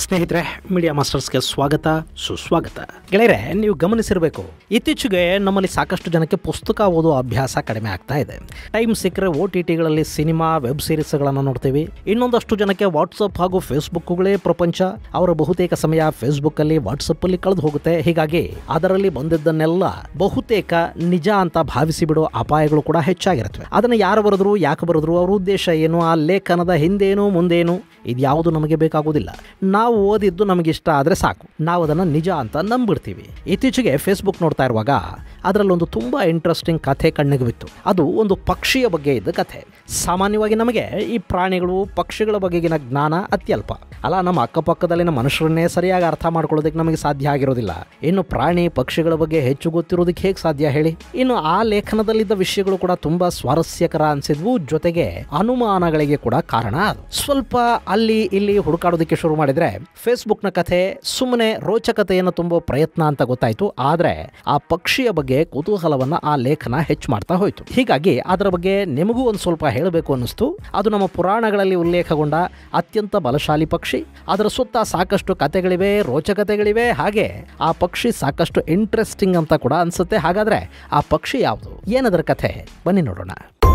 ಸ್ನೇಹಿತರೆ ಮೀಡಿಯಾ ಮಾಸ್ಟರ್ಸ್ಗೆ ಸ್ವಾಗತ ಸುಸ್ವಾಗತ ಗೆಳೆಯರೆ ನೀವು ಗಮನಿಸಿರಬೇಕು ಇತ್ತೀಚೆಗೆ ನಮ್ಮಲ್ಲಿ ಸಾಕಷ್ಟು ಜನಕ್ಕೆ ಪುಸ್ತಕ ಓದುವ ಅಭ್ಯಾಸ ಕಡಿಮೆ ಆಗ್ತಾ ಇದೆ ಟೈಮ್ ಸಿಕ್ಕರೆ ಓ ಟಿ ಟಿಗಳಲ್ಲಿ ಸಿನಿಮಾ ವೆಬ್ ಸೀರೀಸ್ಗಳನ್ನು ನೋಡ್ತೀವಿ ಇನ್ನೊಂದಷ್ಟು ಜನಕ್ಕೆ ವಾಟ್ಸಪ್ ಹಾಗೂ ಫೇಸ್ಬುಕ್ಗಳೇ ಪ್ರಪಂಚ ಅವರ ಬಹುತೇಕ ಸಮಯ ಫೇಸ್ಬುಕ್ಕಲ್ಲಿ ವಾಟ್ಸಪ್ಪಲ್ಲಿ ಕಳೆದು ಹೋಗುತ್ತೆ ಹೀಗಾಗಿ ಅದರಲ್ಲಿ ಬಂದಿದ್ದನ್ನೆಲ್ಲ ಬಹುತೇಕ ನಿಜ ಅಂತ ಭಾವಿಸಿ ಬಿಡೋ ಅಪಾಯಗಳು ಕೂಡ ಹೆಚ್ಚಾಗಿರುತ್ತವೆ ಅದನ್ನು ಯಾರು ಬರೆದ್ರು ಯಾಕೆ ಬರೆದ್ರು ಅವ್ರ ಉದ್ದೇಶ ಏನು ಆ ಲೇಖನದ ಹಿಂದೇನು ಮುಂದೇನು ಇದ್ಯಾವುದು ನಮಗೆ ಬೇಕಾಗುವುದಿಲ್ಲ ನಾವು ಓದಿದ್ದು ನಮಗಿಷ್ಟ ಆದರೆ ಸಾಕು ನಾವು ಅದನ್ನು ನಿಜ ಅಂತ ನಂಬಿಡ್ತೀವಿ ಇತ್ತೀಚೆಗೆ ಫೇಸ್ಬುಕ್ ನೋಡ್ತಾ ಇರುವಾಗ ಅದರಲ್ಲೊಂದು ತುಂಬ ಇಂಟ್ರೆಸ್ಟಿಂಗ್ ಕಥೆ ಕಣ್ಣಿಗೆ ಬಿತ್ತು ಅದು ಒಂದು ಪಕ್ಷಿಯ ಬಗ್ಗೆ ಇದ್ದ ಕಥೆ ಸಾಮಾನ್ಯವಾಗಿ ನಮಗೆ ಈ ಪ್ರಾಣಿಗಳು ಪಕ್ಷಿಗಳ ಬಗೆಗಿನ ಜ್ಞಾನ ಅತ್ಯಲ್ಪ ಅಲ್ಲ ನಮ್ಮ ಅಕ್ಕಪಕ್ಕದಲ್ಲಿನ ಮನುಷ್ಯರನ್ನೇ ಸರಿಯಾಗಿ ಅರ್ಥ ಮಾಡ್ಕೊಳ್ಳೋದಕ್ಕೆ ನಮಗೆ ಸಾಧ್ಯ ಆಗಿರೋದಿಲ್ಲ ಇನ್ನು ಪ್ರಾಣಿ ಪಕ್ಷಿಗಳ ಬಗ್ಗೆ ಹೆಚ್ಚು ಗೊತ್ತಿರೋದಕ್ಕೆ ಹೇಗೆ ಸಾಧ್ಯ ಹೇಳಿ ಇನ್ನು ಆ ಲೇಖನದಲ್ಲಿದ್ದ ವಿಷಯಗಳು ಕೂಡ ತುಂಬಾ ಸ್ವಾರಸ್ಯಕರ ಅನಿಸಿದ್ವು ಜೊತೆಗೆ ಅನುಮಾನಗಳಿಗೆ ಕೂಡ ಕಾರಣ ಅದು ಸ್ವಲ್ಪ ಅಲ್ಲಿ ಇಲ್ಲಿ ಹುಡುಕಾಡೋದಕ್ಕೆ ಶುರು ಮಾಡಿದ್ರೆ ಫೇಸ್ಬುಕ್ನ ಕಥೆ ಸುಮ್ಮನೆ ರೋಚಕತೆಯನ್ನು ತುಂಬೋ ಪ್ರಯತ್ನ ಅಂತ ಗೊತ್ತಾಯ್ತು ಆದ್ರೆ ಆ ಪಕ್ಷಿಯ ಬಗ್ಗೆ ಕುತೂಹಲವನ್ನ ಆ ಲೇಖನ ಹೆಚ್ಚು ಮಾಡ್ತಾ ಹೋಯ್ತು ಹೀಗಾಗಿ ಅದರ ಬಗ್ಗೆ ನಿಮಗೂ ಒಂದು ಸ್ವಲ್ಪ ಹೇಳಬೇಕು ಅನ್ನಿಸ್ತು ಅದು ನಮ್ಮ ಪುರಾಣಗಳಲ್ಲಿ ಉಲ್ಲೇಖಗೊಂಡ ಅತ್ಯಂತ ಬಲಶಾಲಿ ಪಕ್ಷಿ ಅದರ ಸುತ್ತ ಸಾಕಷ್ಟು ಕಥೆಗಳಿವೆ ರೋಚಕತೆಗಳಿವೆ ಹಾಗೆ ಆ ಪಕ್ಷಿ ಸಾಕಷ್ಟು ಇಂಟ್ರೆಸ್ಟಿಂಗ್ ಅಂತ ಕೂಡ ಅನ್ಸುತ್ತೆ ಹಾಗಾದ್ರೆ ಆ ಪಕ್ಷಿ ಯಾವುದು ಏನದರ ಕಥೆ ಬನ್ನಿ ನೋಡೋಣ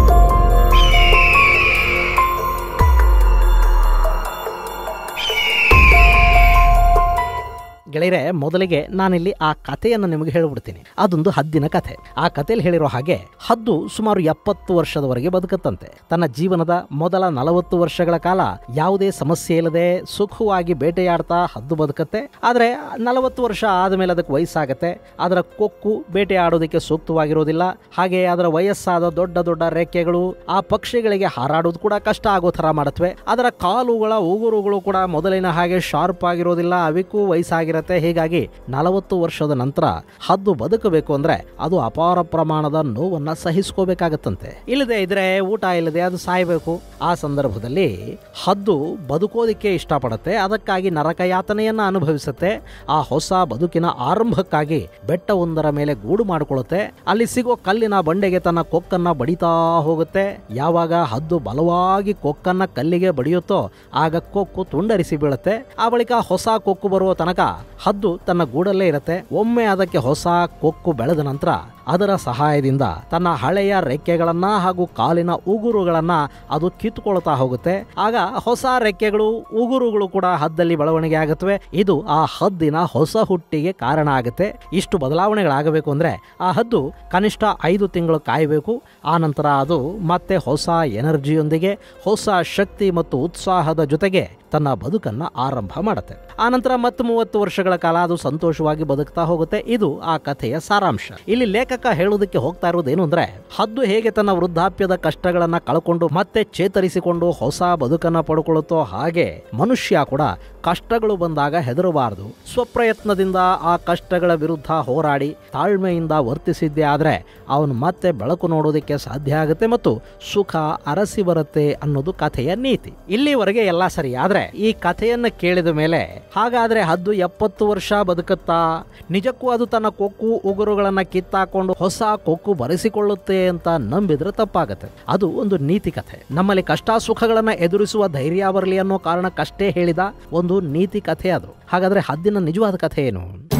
ಗೆಳೆಯರೆ ಮೊದಲಿಗೆ ನಾನಿಲ್ಲಿ ಆ ಕಥೆಯನ್ನು ನಿಮಗೆ ಹೇಳ್ಬಿಡ್ತೀನಿ ಅದೊಂದು ಹದ್ದಿನ ಕಥೆ ಆ ಕಥೆಯಲ್ಲಿ ಹೇಳಿರೋ ಹಾಗೆ ಹದ್ದು ಸುಮಾರು ಎಪ್ಪತ್ತು ವರ್ಷದವರೆಗೆ ಬದುಕತ್ತಂತೆ ತನ್ನ ಜೀವನದ ಮೊದಲ ನಲವತ್ತು ವರ್ಷಗಳ ಕಾಲ ಯಾವುದೇ ಸಮಸ್ಯೆ ಇಲ್ಲದೆ ಸುಖವಾಗಿ ಬೇಟೆಯಾಡ್ತಾ ಹದ್ದು ಬದುಕತ್ತೆ ಆದರೆ ನಲವತ್ತು ವರ್ಷ ಆದಮೇಲೆ ಅದಕ್ಕೆ ವಯಸ್ಸಾಗತ್ತೆ ಅದರ ಕೊಕ್ಕು ಬೇಟೆಯಾಡೋದಕ್ಕೆ ಸೂಕ್ತವಾಗಿರೋದಿಲ್ಲ ಹಾಗೆ ಅದರ ವಯಸ್ಸಾದ ದೊಡ್ಡ ದೊಡ್ಡ ರೆಕ್ಕೆಗಳು ಆ ಪಕ್ಷಿಗಳಿಗೆ ಹಾರಾಡೋದು ಕೂಡ ಕಷ್ಟ ಆಗೋ ಥರ ಮಾಡುತ್ತವೆ ಅದರ ಕಾಲುಗಳ ಉಗುರುಗಳು ಕೂಡ ಮೊದಲಿನ ಹಾಗೆ ಶಾರ್ಪ್ ಆಗಿರೋದಿಲ್ಲ ಅವಕ್ಕೂ ವಯಸ್ಸಾಗಿರುತ್ತೆ ಹೀಗಾಗಿ ನಲವತ್ತು ವರ್ಷದ ನಂತರ ಹದ್ದು ಬದುಕಬೇಕು ಅಂದ್ರೆ ಅದು ಅಪಾರ ಪ್ರಮಾಣದ ನೋವನ್ನ ಸಹಿಸ್ಕೋಬೇಕಾಗತ್ತಂತೆ ಇಲ್ಲದೆ ಇದ್ರೆ ಊಟ ಇಲ್ಲದೆ ಅದು ಸಾಯಬೇಕು ಆ ಸಂದರ್ಭದಲ್ಲಿ ಹದ್ದು ಬದುಕೋದಿಕ್ಕೆ ಇಷ್ಟಪಡುತ್ತೆ ಅದಕ್ಕಾಗಿ ನರಕಯಾತನೆಯನ್ನ ಅನುಭವಿಸುತ್ತೆ ಆ ಹೊಸ ಬದುಕಿನ ಆರಂಭಕ್ಕಾಗಿ ಬೆಟ್ಟವೊಂದರ ಮೇಲೆ ಗೂಡು ಮಾಡಿಕೊಳ್ಳುತ್ತೆ ಅಲ್ಲಿ ಸಿಗೋ ಕಲ್ಲಿನ ಬಂಡೆಗೆ ತನ್ನ ಕೊಕ್ಕನ್ನ ಬಡಿತಾ ಹೋಗುತ್ತೆ ಯಾವಾಗ ಹದ್ದು ಬಲವಾಗಿ ಕೊಕ್ಕನ್ನ ಕಲ್ಲಿಗೆ ಬಡಿಯುತ್ತೋ ಆಗ ಕೊಕ್ಕು ತುಂಡರಿಸಿ ಬೀಳುತ್ತೆ ಆ ಬಳಿಕ ಹೊಸ ಕೊಕ್ಕು ಬರುವ ತನಕ ಹದ್ದು ತನ್ನ ಗೂಡಲ್ಲೇ ಇರುತ್ತೆ ಒಮ್ಮೆ ಅದಕ್ಕೆ ಹೊಸ ಕೊಕ್ಕು ಬೆಳೆದ ನಂತರ ಅದರ ಸಹಾಯದಿಂದ ತನ್ನ ಹಳೆಯ ರೆಕ್ಕೆಗಳನ್ನ ಹಾಗೂ ಕಾಲಿನ ಉಗುರುಗಳನ್ನ ಅದು ಕಿತ್ತುಕೊಳ್ತಾ ಹೋಗುತ್ತೆ ಆಗ ಹೊಸ ರೆಕ್ಕೆಗಳು ಉಗುರುಗಳು ಕೂಡ ಹದ್ದಲ್ಲಿ ಬೆಳವಣಿಗೆ ಆಗುತ್ತವೆ ಇದು ಆ ಹದ್ದಿನ ಹೊಸ ಹುಟ್ಟಿಗೆ ಕಾರಣ ಆಗುತ್ತೆ ಇಷ್ಟು ಬದಲಾವಣೆಗಳಾಗಬೇಕು ಅಂದ್ರೆ ಆ ಹದ್ದು ಕನಿಷ್ಠ ಐದು ತಿಂಗಳು ಕಾಯಬೇಕು ಆ ನಂತರ ಅದು ಮತ್ತೆ ಹೊಸ ಎನರ್ಜಿಯೊಂದಿಗೆ ಹೊಸ ಶಕ್ತಿ ಮತ್ತು ಉತ್ಸಾಹದ ಜೊತೆಗೆ ತನ್ನ ಬದುಕನ್ನ ಆರಂಭ ಮಾಡುತ್ತೆ ಆ ನಂತರ ಮತ್ತೆ ಮೂವತ್ತು ವರ್ಷಗಳ ಕಾಲ ಅದು ಸಂತೋಷವಾಗಿ ಬದುಕ್ತಾ ಹೋಗುತ್ತೆ ಇದು ಆ ಕಥೆಯ ಸಾರಾಂಶ ಇಲ್ಲಿ ಲೇಖಕ ಹೇಳೋದಕ್ಕೆ ಹೋಗ್ತಾ ಇರೋದೇನು ಅಂದ್ರೆ ಹದ್ದು ಹೇಗೆ ತನ್ನ ವೃದ್ಧಾಪ್ಯದ ಕಷ್ಟಗಳನ್ನ ಕಳ್ಕೊಂಡು ಮತ್ತೆ ಚೇತರಿಸಿಕೊಂಡು ಹೊಸ ಬದುಕನ್ನ ಪಡ್ಕೊಳ್ಳುತ್ತೋ ಹಾಗೆ ಮನುಷ್ಯ ಕೂಡ ಕಷ್ಟಗಳು ಬಂದಾಗ ಹೆದರಬಾರದು ಸ್ವಪ್ರಯತ್ನದಿಂದ ಆ ಕಷ್ಟಗಳ ವಿರುದ್ಧ ಹೋರಾಡಿ ತಾಳ್ಮೆಯಿಂದ ವರ್ತಿಸಿದ್ದೇ ಆದ್ರೆ ಅವನು ಮತ್ತೆ ಬೆಳಕು ನೋಡೋದಕ್ಕೆ ಸಾಧ್ಯ ಆಗುತ್ತೆ ಮತ್ತು ಸುಖ ಅರಸಿ ಬರುತ್ತೆ ಅನ್ನೋದು ಕಥೆಯ ನೀತಿ ಇಲ್ಲಿವರೆಗೆ ಎಲ್ಲ ಸರಿ ಆದ್ರೆ ಈ ಕಥೆಯನ್ನ ಕೇಳಿದ ಮೇಲೆ ಹಾಗಾದ್ರೆ ಹದ್ದು ಎಪ್ಪತ್ತು ವರ್ಷ ಬದುಕುತ್ತಾ ನಿಜಕ್ಕೂ ಅದು ತನ್ನ ಕೊಕ್ಕು ಉಗುರುಗಳನ್ನ ಕಿತ್ತಾಕೊಂಡು ಹೊಸ ಕೊಕ್ಕು ಬರೆಸಿಕೊಳ್ಳುತ್ತೆ ಅಂತ ನಂಬಿದ್ರೆ ತಪ್ಪಾಗತ್ತೆ ಅದು ಒಂದು ನೀತಿ ಕಥೆ ನಮ್ಮಲ್ಲಿ ಕಷ್ಟ ಸುಖಗಳನ್ನ ಎದುರಿಸುವ ಧೈರ್ಯ ಬರಲಿ ಅನ್ನೋ ಕಾರಣಕ್ಕಷ್ಟೇ ಹೇಳಿದ ಒಂದು ನೀತಿ ಕಥೆ ಅದು ಹಾಗಾದ್ರೆ ಹದ್ದಿನ ನಿಜವಾದ ಕಥೆ ಏನು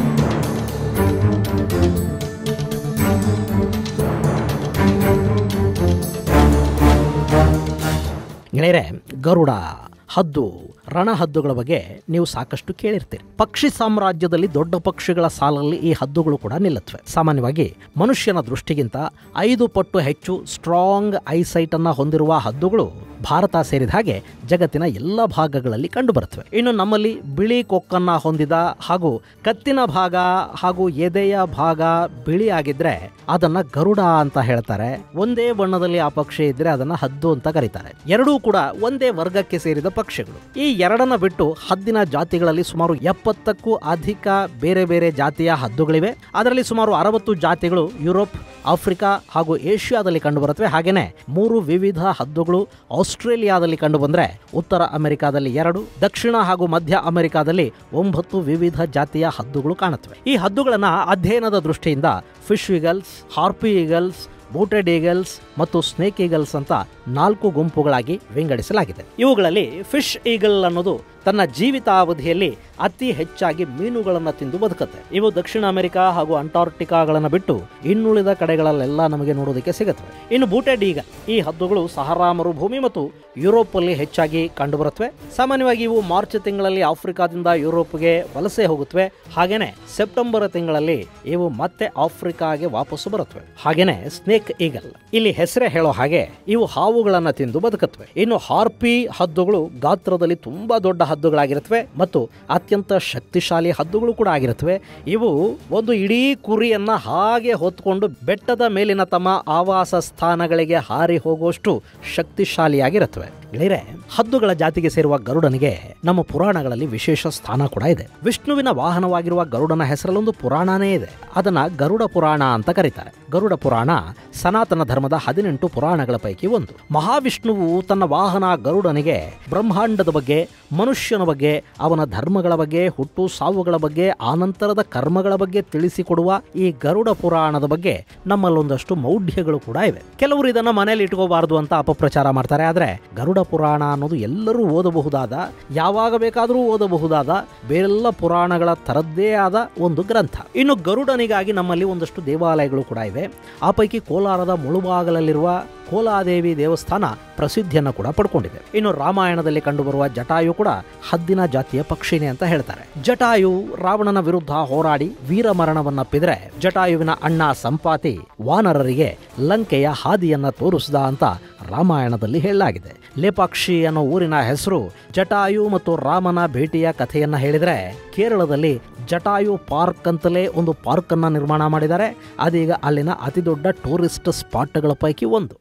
ಗೆಳೆಯರೆ ಗರುಡ ಹದ್ದು ರಣಹದ್ದುಗಳ ಬಗ್ಗೆ ನೀವು ಸಾಕಷ್ಟು ಕೇಳಿರ್ತೀರಿ ಪಕ್ಷಿ ಸಾಮ್ರಾಜ್ಯದಲ್ಲಿ ದೊಡ್ಡ ಪಕ್ಷಿಗಳ ಸಾಲಲ್ಲಿ ಈ ಹದ್ದುಗಳು ಕೂಡ ನಿಲ್ಲತ್ವೆ ಸಾಮಾನ್ಯವಾಗಿ ಮನುಷ್ಯನ ದೃಷ್ಟಿಗಿಂತ ಐದು ಪಟ್ಟು ಹೆಚ್ಚು ಸ್ಟ್ರಾಂಗ್ ಐಸೈಟ್ ಅನ್ನ ಹೊಂದಿರುವ ಹದ್ದುಗಳು ಭಾರತ ಸೇರಿದ ಹಾಗೆ ಜಗತ್ತಿನ ಎಲ್ಲ ಭಾಗಗಳಲ್ಲಿ ಕಂಡುಬರುತ್ತವೆ ಇನ್ನು ನಮ್ಮಲ್ಲಿ ಬಿಳಿ ಕೊಕ್ಕನ್ನ ಹೊಂದಿದ ಹಾಗೂ ಕತ್ತಿನ ಭಾಗ ಹಾಗೂ ಎದೆಯ ಭಾಗ ಬಿಳಿ ಆಗಿದ್ರೆ ಅದನ್ನ ಗರುಡ ಅಂತ ಹೇಳ್ತಾರೆ ಒಂದೇ ಬಣ್ಣದಲ್ಲಿ ಆ ಪಕ್ಷಿ ಇದ್ರೆ ಅದನ್ನ ಹದ್ದು ಅಂತ ಕರೀತಾರೆ ಎರಡೂ ಕೂಡ ಒಂದೇ ವರ್ಗಕ್ಕೆ ಸೇರಿದ ಪಕ್ಷಿಗಳು ಈ ಎರಡನ್ನ ಬಿಟ್ಟು ಹದ್ದಿನ ಜಾತಿಗಳಲ್ಲಿ ಸುಮಾರು ಎಪ್ಪತ್ತಕ್ಕೂ ಅಧಿಕ ಬೇರೆ ಬೇರೆ ಜಾತಿಯ ಹದ್ದುಗಳಿವೆ ಅದರಲ್ಲಿ ಸುಮಾರು ಅರವತ್ತು ಜಾತಿಗಳು ಯುರೋಪ್ ಆಫ್ರಿಕಾ ಹಾಗೂ ಏಷ್ಯಾದಲ್ಲಿ ಕಂಡುಬರುತ್ತವೆ ಹಾಗೇನೆ ಮೂರು ವಿವಿಧ ಹದ್ದುಗಳು ಆಸ್ಟ್ರೇಲಿಯಾದಲ್ಲಿ ಕಂಡುಬಂದ್ರೆ ಉತ್ತರ ಅಮೆರಿಕಾದಲ್ಲಿ ಎರಡು ದಕ್ಷಿಣ ಹಾಗೂ ಮಧ್ಯ ಅಮೆರಿಕಾದಲ್ಲಿ ಒಂಬತ್ತು ವಿವಿಧ ಜಾತಿಯ ಹದ್ದುಗಳು ಕಾಣುತ್ತವೆ ಈ ಹದ್ದುಗಳನ್ನ ಅಧ್ಯಯನದ ದೃಷ್ಟಿಯಿಂದ fish eagles harpy eagles booted eagles ಮತ್ತು ಸ್ನೇಕ್ ಈಗಲ್ಸ್ ಅಂತ ನಾಲ್ಕು ಗುಂಪುಗಳಾಗಿ ವಿಂಗಡಿಸಲಾಗಿದೆ ಇವುಗಳಲ್ಲಿ ಫಿಶ್ ಈಗಲ್ ಅನ್ನೋದು ತನ್ನ ಜೀವಿತಾವಧಿಯಲ್ಲಿ ಅತಿ ಹೆಚ್ಚಾಗಿ ಮೀನುಗಳನ್ನು ತಿಂದು ಬದುಕುತ್ತೆ ಇವು ದಕ್ಷಿಣ ಅಮೆರಿಕ ಹಾಗೂ ಅಂಟಾರ್ಟಿಕಾಗಳನ್ನು ಬಿಟ್ಟು ಇನ್ನುಳಿದ ಕಡೆಗಳಲ್ಲೆಲ್ಲ ನಮಗೆ ನೋಡೋದಕ್ಕೆ ಸಿಗುತ್ತವೆ ಇನ್ನು ಬೂಟೆಡ್ ಈಗ ಈ ಹದ್ದುಗಳು ಸಹರಾ ಮರುಭೂಮಿ ಮತ್ತು ಯುರೋಪ್ ಅಲ್ಲಿ ಹೆಚ್ಚಾಗಿ ಕಂಡುಬರುತ್ತವೆ ಸಾಮಾನ್ಯವಾಗಿ ಇವು ಮಾರ್ಚ್ ತಿಂಗಳಲ್ಲಿ ಆಫ್ರಿಕಾದಿಂದ ಯುರೋಪ್ಗೆ ವಲಸೆ ಹೋಗುತ್ತವೆ ಹಾಗೇನೆ ಸೆಪ್ಟೆಂಬರ್ ತಿಂಗಳಲ್ಲಿ ಇವು ಮತ್ತೆ ಆಫ್ರಿಕಾಗೆ ವಾಪಸ್ಸು ಬರುತ್ತವೆ ಹಾಗೇನೆ ಸ್ನೇಕ್ ಈಗಲ್ ಇಲ್ಲಿ ಹೆಸರೇ ಹೇಳೋ ಹಾಗೆ ಇವು ಹಾವುಗಳನ್ನ ತಿಂದು ಬದುಕುತ್ತವೆ ಇನ್ನು ಹಾರ್ಪಿ ಹದ್ದುಗಳು ಗಾತ್ರದಲ್ಲಿ ತುಂಬಾ ದೊಡ್ಡ ಹದ್ದುಗಳಾಗಿರುತ್ತವೆ ಮತ್ತು ಅತ್ಯಂತ ಶಕ್ತಿಶಾಲಿ ಹದ್ದುಗಳು ಕೂಡ ಆಗಿರುತ್ತವೆ ಇವು ಒಂದು ಇಡೀ ಕುರಿಯನ್ನ ಹಾಗೆ ಹೊತ್ಕೊಂಡು ಬೆಟ್ಟದ ಮೇಲಿನ ತಮ್ಮ ಆವಾಸ ಸ್ಥಾನಗಳಿಗೆ ಹಾರಿ ಹೋಗುವಷ್ಟು ಶಕ್ತಿಶಾಲಿಯಾಗಿರುತ್ತವೆ ಗೆಳೆಯರೆ ಹದ್ದುಗಳ ಜಾತಿಗೆ ಸೇರುವ ಗರುಡನಿಗೆ ನಮ್ಮ ಪುರಾಣಗಳಲ್ಲಿ ವಿಶೇಷ ಸ್ಥಾನ ಕೂಡ ಇದೆ ವಿಷ್ಣುವಿನ ವಾಹನವಾಗಿರುವ ಗರುಡನ ಹೆಸರಲ್ಲೊಂದು ಪುರಾಣನೇ ಇದೆ ಅದನ್ನ ಗರುಡ ಪುರಾಣ ಅಂತ ಕರೀತಾರೆ ಗರುಡ ಪುರಾಣ ಸನಾತನ ಧರ್ಮದ ಹದಿನೆಂಟು ಪುರಾಣಗಳ ಪೈಕಿ ಒಂದು ಮಹಾವಿಷ್ಣುವು ತನ್ನ ವಾಹನ ಗರುಡನಿಗೆ ಬ್ರಹ್ಮಾಂಡದ ಬಗ್ಗೆ ಮನುಷ್ಯನ ಬಗ್ಗೆ ಅವನ ಧರ್ಮಗಳ ಬಗ್ಗೆ ಹುಟ್ಟು ಸಾವುಗಳ ಬಗ್ಗೆ ಆನಂತರದ ಕರ್ಮಗಳ ಬಗ್ಗೆ ತಿಳಿಸಿಕೊಡುವ ಈ ಗರುಡ ಪುರಾಣದ ಬಗ್ಗೆ ನಮ್ಮಲ್ಲೊಂದಷ್ಟು ಮೌಢ್ಯಗಳು ಕೂಡ ಇವೆ ಕೆಲವರು ಇದನ್ನ ಮನೇಲಿ ಇಟ್ಕೋಬಾರದು ಅಂತ ಅಪಪ್ರಚಾರ ಮಾಡ್ತಾರೆ ಆದ್ರೆ ಗರುಡ ಪುರಾಣ ಅನ್ನೋದು ಎಲ್ಲರೂ ಓದಬಹುದಾದ ಯಾವಾಗ ಬೇಕಾದರೂ ಓದಬಹುದಾದ ಬೇರೆಲ್ಲ ಪುರಾಣಗಳ ತರದ್ದೇ ಆದ ಒಂದು ಗ್ರಂಥ ಇನ್ನು ಗರುಡನಿಗಾಗಿ ನಮ್ಮಲ್ಲಿ ಒಂದಷ್ಟು ದೇವಾಲಯಗಳು ಕೂಡ ಇವೆ ಆ ಪೈಕಿ ಕೋಲಾರದ ಮುಳುಬಾಗಲಲ್ಲಿರುವ ಕೋಲಾದೇವಿ ದೇವಸ್ಥಾನ ಪ್ರಸಿದ್ಧಿಯನ್ನು ಕೂಡ ಪಡ್ಕೊಂಡಿದೆ ಇನ್ನು ರಾಮಾಯಣದಲ್ಲಿ ಕಂಡುಬರುವ ಜಟಾಯು ಕೂಡ ಹದ್ದಿನ ಜಾತಿಯ ಪಕ್ಷಿನೇ ಅಂತ ಹೇಳ್ತಾರೆ ಜಟಾಯು ರಾವಣನ ವಿರುದ್ಧ ಹೋರಾಡಿ ವೀರ ಮರಣವನ್ನಪ್ಪಿದ್ರೆ ಜಟಾಯುವಿನ ಅಣ್ಣ ಸಂಪಾತಿ ವಾನರರಿಗೆ ಲಂಕೆಯ ಹಾದಿಯನ್ನ ತೋರಿಸಿದ ಅಂತ ರಾಮಾಯಣದಲ್ಲಿ ಹೇಳಲಾಗಿದೆ ಲೇಪಾಕ್ಷಿ ಅನ್ನೋ ಊರಿನ ಹೆಸರು ಜಟಾಯು ಮತ್ತು ರಾಮನ ಭೇಟಿಯ ಕಥೆಯನ್ನ ಹೇಳಿದ್ರೆ ಕೇರಳದಲ್ಲಿ ಜಟಾಯು ಪಾರ್ಕ್ ಅಂತಲೇ ಒಂದು ಪಾರ್ಕ್ ಅನ್ನ ನಿರ್ಮಾಣ ಮಾಡಿದ್ದಾರೆ ಅದೀಗ ಅಲ್ಲಿನ ಅತಿ ದೊಡ್ಡ ಟೂರಿಸ್ಟ್ ಸ್ಪಾಟ್ಗಳ ಪೈಕಿ ಒಂದು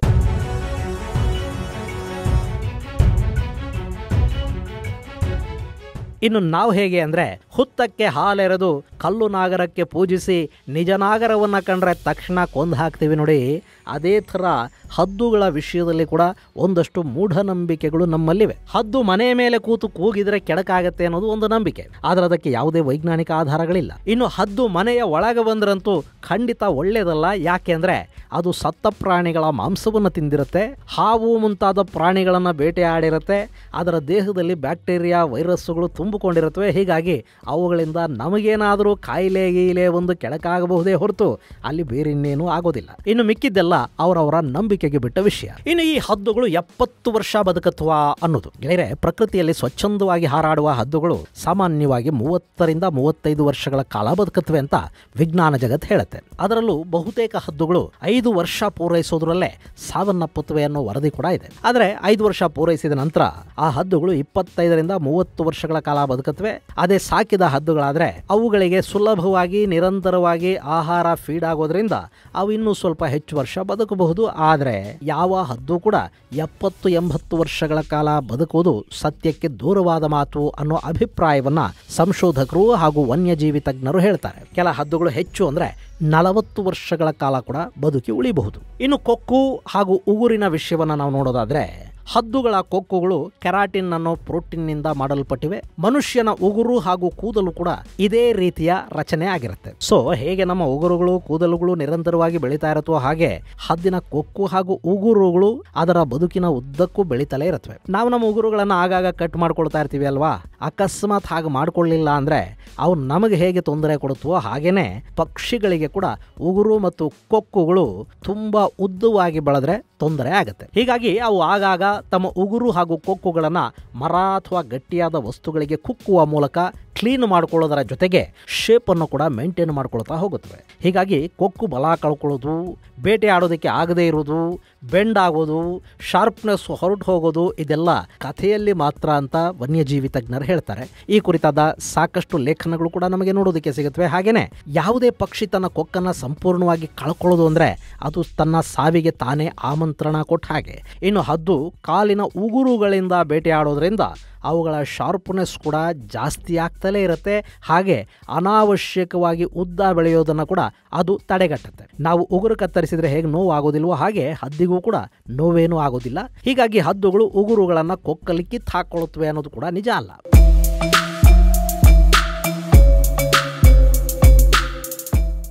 ಇನ್ನು ನಾವು ಹೇಗೆ ಅಂದ್ರೆ ಹುತ್ತಕ್ಕೆ ಹಾಲೆರೆದು ಕಲ್ಲು ನಾಗರಕ್ಕೆ ಪೂಜಿಸಿ ನಿಜ ನಾಗರವನ್ನ ಕಂಡ್ರೆ ತಕ್ಷಣ ಕೊಂದು ಹಾಕ್ತೀವಿ ನೋಡಿ ಅದೇ ಥರ ಹದ್ದುಗಳ ವಿಷಯದಲ್ಲಿ ಕೂಡ ಒಂದಷ್ಟು ಮೂಢನಂಬಿಕೆಗಳು ನಮ್ಮಲ್ಲಿವೆ ಹದ್ದು ಮನೆ ಮೇಲೆ ಕೂತು ಕೂಗಿದ್ರೆ ಕೆಡಕಾಗತ್ತೆ ಅನ್ನೋದು ಒಂದು ನಂಬಿಕೆ ಆದ್ರೆ ಅದಕ್ಕೆ ಯಾವುದೇ ವೈಜ್ಞಾನಿಕ ಆಧಾರಗಳಿಲ್ಲ ಇನ್ನು ಹದ್ದು ಮನೆಯ ಒಳಗೆ ಬಂದ್ರಂತೂ ಖಂಡಿತ ಒಳ್ಳೇದಲ್ಲ ಯಾಕೆ ಅಂದ್ರೆ ಅದು ಸತ್ತ ಪ್ರಾಣಿಗಳ ಮಾಂಸವನ್ನು ತಿಂದಿರುತ್ತೆ ಹಾವು ಮುಂತಾದ ಪ್ರಾಣಿಗಳನ್ನ ಬೇಟೆಯಾಡಿರುತ್ತೆ ಅದರ ದೇಹದಲ್ಲಿ ಬ್ಯಾಕ್ಟೀರಿಯಾ ವೈರಸ್ಸುಗಳು ತುಂಬಿಕೊಂಡಿರುತ್ತವೆ ಹೀಗಾಗಿ ಅವುಗಳಿಂದ ನಮಗೇನಾದರೂ ಕಾಯಿಲೆ ಗೀಲೆ ಒಂದು ಕೆಳಕಾಗಬಹುದೇ ಹೊರತು ಅಲ್ಲಿ ಬೇರೆ ಇನ್ನೇನು ಆಗೋದಿಲ್ಲ ಇನ್ನು ಮಿಕ್ಕಿದ್ದೆಲ್ಲ ಅವರವರ ನಂಬಿಕೆಗೆ ಬಿಟ್ಟ ವಿಷಯ ಇನ್ನು ಈ ಹದ್ದುಗಳು ಎಪ್ಪತ್ತು ವರ್ಷ ಬದುಕತ್ವಾ ಅನ್ನೋದು ಗೆಳೆಯರೆ ಪ್ರಕೃತಿಯಲ್ಲಿ ಸ್ವಚ್ಛಂದವಾಗಿ ಹಾರಾಡುವ ಹದ್ದುಗಳು ಸಾಮಾನ್ಯವಾಗಿ ಮೂವತ್ತರಿಂದ ಮೂವತ್ತೈದು ವರ್ಷಗಳ ಕಾಲ ಬದುಕತ್ವೆ ಅಂತ ವಿಜ್ಞಾನ ಜಗತ್ ಹೇಳುತ್ತೆ ಅದರಲ್ಲೂ ಬಹುತೇಕ ಹದ್ದುಗಳು ಐದು ವರ್ಷ ಪೂರೈಸೋದ್ರಲ್ಲೇ ಸಾವನ್ನಪ್ಪುತ್ತವೆ ಅನ್ನೋ ವರದಿ ಕೂಡ ಇದೆ ಆದರೆ ಐದು ವರ್ಷ ಪೂರೈಸಿದ ನಂತರ ಆ ಹದ್ದುಗಳು ಇಪ್ಪತ್ತೈದರಿಂದ ಮೂವತ್ತು ವರ್ಷಗಳ ಕಾಲ ಬದುಕತ್ವೆ ಅದೇ ಸಾಕಿದ ಹದ್ದುಗಳಾದ್ರೆ ಅವುಗಳಿಗೆ ಸುಲಭವಾಗಿ ನಿರಂತರವಾಗಿ ಆಹಾರ ಫೀಡ್ ಆಗೋದ್ರಿಂದ ಅವು ಇನ್ನೂ ಸ್ವಲ್ಪ ಹೆಚ್ಚು ವರ್ಷ ಬದುಕಬಹುದು ಆದರೆ ಯಾವ ಹದ್ದು ಕೂಡ ಎಪ್ಪತ್ತು ಎಂಬತ್ತು ವರ್ಷಗಳ ಕಾಲ ಬದುಕುವುದು ಸತ್ಯಕ್ಕೆ ದೂರವಾದ ಮಾತು ಅನ್ನೋ ಅಭಿಪ್ರಾಯವನ್ನ ಸಂಶೋಧಕರು ಹಾಗೂ ವನ್ಯಜೀವಿ ತಜ್ಞರು ಹೇಳ್ತಾರೆ ಕೆಲ ಹದ್ದುಗಳು ಹೆಚ್ಚು ಅಂದ್ರೆ ನಲವತ್ತು ವರ್ಷಗಳ ಕಾಲ ಕೂಡ ಬದುಕಿ ಉಳಿಬಹುದು ಇನ್ನು ಕೊಕ್ಕು ಹಾಗೂ ಉಗುರಿನ ವಿಷಯವನ್ನ ನಾವು ನೋಡೋದಾದ್ರೆ ಹದ್ದುಗಳ ಕೊಕ್ಕುಗಳು ಕೆರಾಟಿನ್ ಅನ್ನೋ ಪ್ರೋಟೀನ್ನಿಂದ ಮಾಡಲ್ಪಟ್ಟಿವೆ ಮನುಷ್ಯನ ಉಗುರು ಹಾಗೂ ಕೂದಲು ಕೂಡ ಇದೇ ರೀತಿಯ ರಚನೆ ಆಗಿರುತ್ತೆ ಸೊ ಹೇಗೆ ನಮ್ಮ ಉಗುರುಗಳು ಕೂದಲುಗಳು ನಿರಂತರವಾಗಿ ಬೆಳೀತಾ ಇರುತ್ತೋ ಹಾಗೆ ಹದ್ದಿನ ಕೊಕ್ಕು ಹಾಗೂ ಉಗುರುಗಳು ಅದರ ಬದುಕಿನ ಉದ್ದಕ್ಕೂ ಬೆಳೀತಲೇ ಇರುತ್ತವೆ ನಾವು ನಮ್ಮ ಉಗುರುಗಳನ್ನ ಆಗಾಗ ಕಟ್ ಮಾಡ್ಕೊಳ್ತಾ ಇರ್ತೀವಿ ಅಲ್ವಾ ಅಕಸ್ಮಾತ್ ಹಾಗೆ ಮಾಡ್ಕೊಳ್ಳಿಲ್ಲ ಅಂದ್ರೆ ಅವು ನಮಗೆ ಹೇಗೆ ತೊಂದರೆ ಕೊಡುತ್ತವೋ ಹಾಗೇನೆ ಪಕ್ಷಿಗಳಿಗೆ ಕೂಡ ಉಗುರು ಮತ್ತು ಕೊಕ್ಕುಗಳು ತುಂಬಾ ಉದ್ದವಾಗಿ ಬೆಳೆದ್ರೆ ತೊಂದರೆ ಆಗುತ್ತೆ ಹೀಗಾಗಿ ಅವು ಆಗಾಗ ತಮ್ಮ ಉಗುರು ಹಾಗೂ ಕೊಕ್ಕುಗಳನ್ನ ಮರ ಅಥವಾ ಗಟ್ಟಿಯಾದ ವಸ್ತುಗಳಿಗೆ ಕುಕ್ಕುವ ಮೂಲಕ ಕ್ಲೀನ್ ಮಾಡ್ಕೊಳ್ಳೋದರ ಜೊತೆಗೆ ಶೇಪ್ ಅನ್ನು ಕೂಡ ಮೇಂಟೈನ್ ಮಾಡ್ಕೊಳ್ತಾ ಹೋಗುತ್ತವೆ ಹೀಗಾಗಿ ಕೊಕ್ಕು ಬಲ ಕಳ್ಕೊಳ್ಳೋದು ಬೇಟೆ ಆಡೋದಕ್ಕೆ ಆಗದೇ ಇರೋದು ಬೆಂಡ್ ಆಗೋದು ಶಾರ್ಪ್ನೆಸ್ ಹೊರಟು ಹೋಗೋದು ಇದೆಲ್ಲ ಕಥೆಯಲ್ಲಿ ಮಾತ್ರ ಅಂತ ವನ್ಯಜೀವಿ ತಜ್ಞರು ಹೇಳ್ತಾರೆ ಈ ಕುರಿತಾದ ಸಾಕಷ್ಟು ಲೇಖನಗಳು ಕೂಡ ನಮಗೆ ನೋಡೋದಕ್ಕೆ ಸಿಗುತ್ತವೆ ಹಾಗೇನೆ ಯಾವುದೇ ಪಕ್ಷಿ ತನ್ನ ಕೊಕ್ಕನ್ನ ಸಂಪೂರ್ಣವಾಗಿ ಕಳ್ಕೊಳ್ಳೋದು ಅಂದ್ರೆ ಅದು ತನ್ನ ಸಾವಿಗೆ ತಾನೇ ಆಮಂತ್ರಣ ಕೊಟ್ಟ ಹಾಗೆ ಇನ್ನು ಹದ್ದು ಕಾಲಿನ ಉಗುರುಗಳಿಂದ ಬೇಟೆಯಾಡೋದ್ರಿಂದ ಅವುಗಳ ಶಾರ್ಪ್ನೆಸ್ ಕೂಡ ಜಾಸ್ತಿ ಆಗ್ತಲೇ ಇರುತ್ತೆ ಹಾಗೆ ಅನಾವಶ್ಯಕವಾಗಿ ಉದ್ದ ಬೆಳೆಯೋದನ್ನು ಕೂಡ ಅದು ತಡೆಗಟ್ಟುತ್ತೆ ನಾವು ಉಗುರು ಕತ್ತರಿಸಿದ್ರೆ ಹೇಗೆ ನೋವು ಆಗೋದಿಲ್ವೋ ಹಾಗೆ ಹದ್ದಿಗೂ ಕೂಡ ನೋವೇನೂ ಆಗೋದಿಲ್ಲ ಹೀಗಾಗಿ ಹದ್ದುಗಳು ಉಗುರುಗಳನ್ನು ಕೊಕ್ಕಲಿ ಕಿತ್ತು ಹಾಕೊಳ್ಳುತ್ತವೆ ಅನ್ನೋದು ಕೂಡ ನಿಜ ಅಲ್ಲ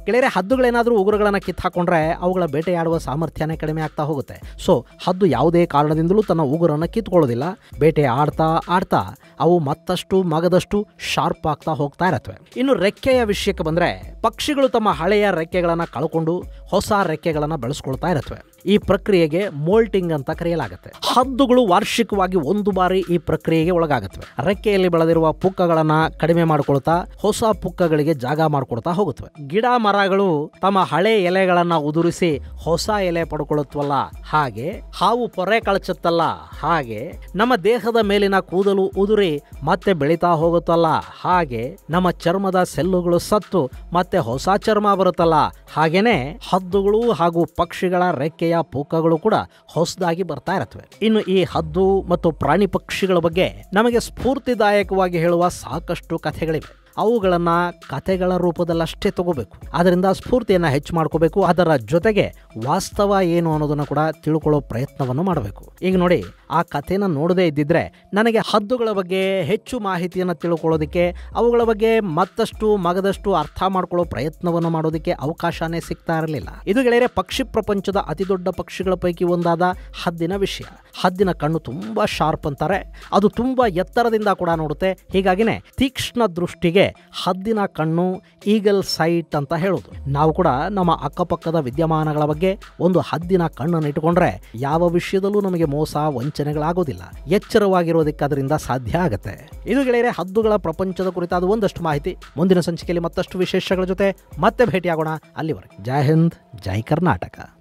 ಗೆಳೆಯರೆ ಹದ್ದುಗಳೇನಾದರೂ ಉಗುರುಗಳನ್ನು ಕಿತ್ತಾಕೊಂಡ್ರೆ ಅವುಗಳ ಬೇಟೆಯಾಡುವ ಸಾಮರ್ಥ್ಯನೇ ಕಡಿಮೆ ಆಗ್ತಾ ಹೋಗುತ್ತೆ ಸೊ ಹದ್ದು ಯಾವುದೇ ಕಾರಣದಿಂದಲೂ ತನ್ನ ಉಗುರನ್ನು ಕಿತ್ಕೊಳ್ಳೋದಿಲ್ಲ ಬೇಟೆ ಆಡ್ತಾ ಆಡ್ತಾ ಅವು ಮತ್ತಷ್ಟು ಮಗದಷ್ಟು ಶಾರ್ಪ್ ಆಗ್ತಾ ಹೋಗ್ತಾ ಇರತ್ವೆ ಇನ್ನು ರೆಕ್ಕೆಯ ವಿಷಯಕ್ಕೆ ಬಂದ್ರೆ ಪಕ್ಷಿಗಳು ತಮ್ಮ ಹಳೆಯ ರೆಕ್ಕೆಗಳನ್ನು ಕಳ್ಕೊಂಡು ಹೊಸ ರೆಕ್ಕೆಗಳನ್ನು ಬೆಳೆಸ್ಕೊಳ್ತಾ ಇರತ್ವೆ ಈ ಪ್ರಕ್ರಿಯೆಗೆ ಮೋಲ್ಟಿಂಗ್ ಅಂತ ಕರೆಯಲಾಗುತ್ತೆ ಹದ್ದುಗಳು ವಾರ್ಷಿಕವಾಗಿ ಒಂದು ಬಾರಿ ಈ ಪ್ರಕ್ರಿಯೆಗೆ ಒಳಗಾಗುತ್ತವೆ ರೆಕ್ಕೆಯಲ್ಲಿ ಬೆಳೆದಿರುವ ಪುಕ್ಕಗಳನ್ನ ಕಡಿಮೆ ಮಾಡ್ಕೊಳ್ತಾ ಹೊಸ ಪುಕ್ಕಗಳಿಗೆ ಜಾಗ ಮಾಡ್ಕೊಳ್ತಾ ಹೋಗುತ್ತವೆ ಗಿಡ ಮರಗಳು ತಮ್ಮ ಹಳೆ ಎಲೆಗಳನ್ನ ಉದುರಿಸಿ ಹೊಸ ಎಲೆ ಪಡ್ಕೊಳ್ಳುತ್ತವಲ್ಲ ಹಾಗೆ ಹಾವು ಪೊರೆ ಕಳಚುತ್ತಲ್ಲ ಹಾಗೆ ನಮ್ಮ ದೇಹದ ಮೇಲಿನ ಕೂದಲು ಉದುರಿ ಮತ್ತೆ ಬೆಳೀತಾ ಹೋಗುತ್ತಲ್ಲ ಹಾಗೆ ನಮ್ಮ ಚರ್ಮದ ಸೆಲ್ಲುಗಳು ಸತ್ತು ಮತ್ತೆ ಹೊಸ ಚರ್ಮ ಬರುತ್ತಲ್ಲ ಹಾಗೇನೆ ಹದ್ದುಗಳು ಹಾಗೂ ಪಕ್ಷಿಗಳ ರೆಕ್ಕೆಯ ಪೂಕಗಳು ಕೂಡ ಹೊಸದಾಗಿ ಬರ್ತಾ ಇರತ್ವೆ ಇನ್ನು ಈ ಹದ್ದು ಮತ್ತು ಪ್ರಾಣಿ ಪಕ್ಷಿಗಳ ಬಗ್ಗೆ ನಮಗೆ ಸ್ಫೂರ್ತಿದಾಯಕವಾಗಿ ಹೇಳುವ ಸಾಕಷ್ಟು ಕಥೆಗಳಿವೆ ಅವುಗಳನ್ನ ಕಥೆಗಳ ರೂಪದಲ್ಲಷ್ಟೇ ತಗೋಬೇಕು ಅದರಿಂದ ಸ್ಫೂರ್ತಿಯನ್ನು ಹೆಚ್ಚು ಮಾಡ್ಕೋಬೇಕು ಅದರ ಜೊತೆಗೆ ವಾಸ್ತವ ಏನು ಅನ್ನೋದನ್ನು ಕೂಡ ತಿಳ್ಕೊಳ್ಳೋ ಪ್ರಯತ್ನವನ್ನು ಮಾಡಬೇಕು ಈಗ ನೋಡಿ ಆ ಕಥೆನ ನೋಡದೇ ಇದ್ದಿದ್ರೆ ನನಗೆ ಹದ್ದುಗಳ ಬಗ್ಗೆ ಹೆಚ್ಚು ಮಾಹಿತಿಯನ್ನು ತಿಳ್ಕೊಳ್ಳೋದಕ್ಕೆ ಅವುಗಳ ಬಗ್ಗೆ ಮತ್ತಷ್ಟು ಮಗದಷ್ಟು ಅರ್ಥ ಮಾಡ್ಕೊಳ್ಳೋ ಪ್ರಯತ್ನವನ್ನು ಮಾಡೋದಕ್ಕೆ ಅವಕಾಶನೇ ಸಿಗ್ತಾ ಇರಲಿಲ್ಲ ಇದು ಗೆಳೆಯರೆ ಪಕ್ಷಿ ಪ್ರಪಂಚದ ಅತಿ ದೊಡ್ಡ ಪಕ್ಷಿಗಳ ಪೈಕಿ ಒಂದಾದ ಹದ್ದಿನ ವಿಷಯ ಹದ್ದಿನ ಕಣ್ಣು ತುಂಬಾ ಶಾರ್ಪ್ ಅಂತಾರೆ ಅದು ತುಂಬಾ ಎತ್ತರದಿಂದ ಕೂಡ ನೋಡುತ್ತೆ ಹೀಗಾಗಿನೇ ತೀಕ್ಷ್ಣ ದೃಷ್ಟಿಗೆ ಹದ್ದಿನ ಕಣ್ಣು ಈಗಲ್ ಸೈಟ್ ಅಂತ ಹೇಳೋದು ನಾವು ಕೂಡ ನಮ್ಮ ಅಕ್ಕಪಕ್ಕದ ವಿದ್ಯಮಾನಗಳ ಬಗ್ಗೆ ಒಂದು ಹದ್ದಿನ ಕಣ್ಣನ್ನು ಇಟ್ಟುಕೊಂಡ್ರೆ ಯಾವ ವಿಷಯದಲ್ಲೂ ನಮಗೆ ಮೋಸ ವಂಚನೆಗಳಾಗೋದಿಲ್ಲ ಎಚ್ಚರವಾಗಿರೋದಕ್ಕೆ ಅದರಿಂದ ಸಾಧ್ಯ ಆಗತ್ತೆ ಇದು ಗೆಳೆಯರೆ ಹದ್ದುಗಳ ಪ್ರಪಂಚದ ಕುರಿತಾದ ಒಂದಷ್ಟು ಮಾಹಿತಿ ಮುಂದಿನ ಸಂಚಿಕೆಯಲ್ಲಿ ಮತ್ತಷ್ಟು ವಿಶೇಷಗಳ ಜೊತೆ ಮತ್ತೆ ಭೇಟಿಯಾಗೋಣ ಅಲ್ಲಿವರೆಗೆ ಜೈ ಹಿಂದ್ ಜೈ ಕರ್ನಾಟಕ